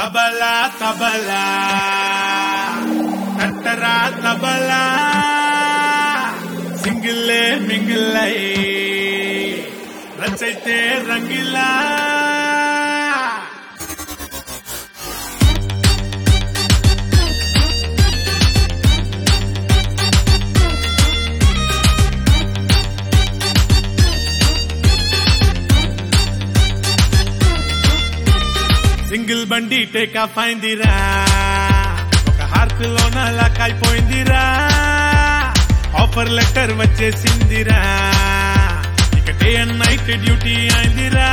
తబలా తబలా తట్టరా తబలా సింగిల్లే మింగిల్లై రచైతే రంగిలా సింగిల్ బండి టేక్ ఆఫ్ అయిందిరా ఒక హార్ట్ లోన లాక్ అయిపోయిందిరా ఆఫర్ లెటర్ వచ్చేసిందిరా ఇక డే అండ్ నైట్ డ్యూటీ అయిందిరా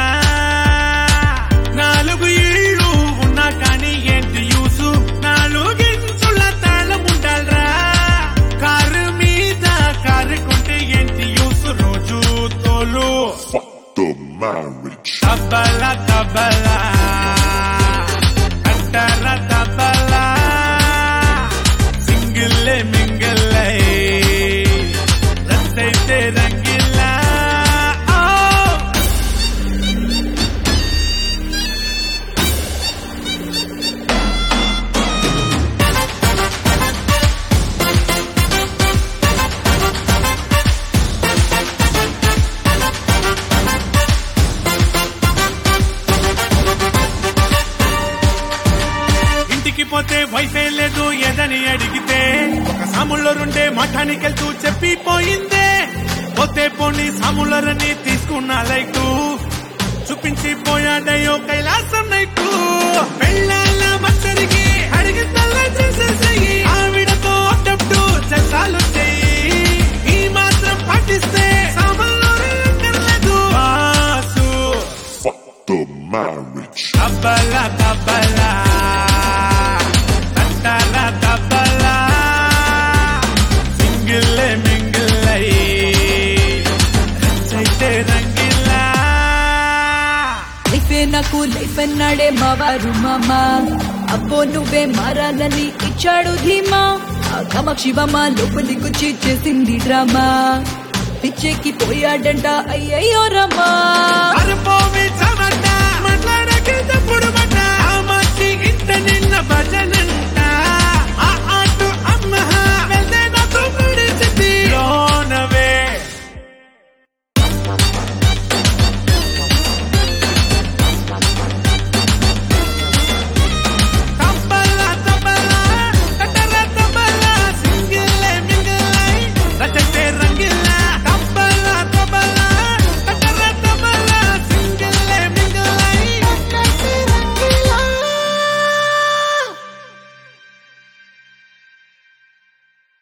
నాలుగు ఇళ్ళు ఉన్నా కానీ ఏంటి యూసు నాలుగించుల తాళం ఉండాలరా కారు మీద కారు కొంటే ఏంటి యూసు రోజు తోలు the marriage. తబలా తబలా అంటారా తబలా సింగిల్ మింగిల్లై రసైతే రంగిల్లా ఓ ఇంటికి పోతే వైఫై లేదు ఏదని అడిగితే ఒక సాములరుండే మఠానికెళ్తూ చెప్పిపోయిందే పోతే పోని సాములరని తీసుకున్న లైటు చూపించి పోయాడయ్యో కైలాసం నైటు పెళ్ళాల మచ్చరికి అడిగిందల్లా చేసేసేయి ఆవిడతో అడ్డప్టు చేసాలు చెయ్యి ఈ మాత్రం పాటిస్తే సాములరు ఎక్కర్లేదు boss Fuck the marriage. Tabla tabla తంటాల తబలా సింగిల్ మింగిల్లై రచ్చైతే రంగిల్లా లైఫే నాకు లైఫ్ అన్నాడే మావారు మామా అబ్బో నువ్వే మారాలని ఇచ్చాడు ధీమా ఆ కామాక్షి బామ్మ లోపలికొచ్చి చేసింది డ్రామా పిచ్చెక్కి పోయాడంట అయ్యయ్యో రమ్మా అరుపోవి చమట మాట్లాడకే తప్పుడు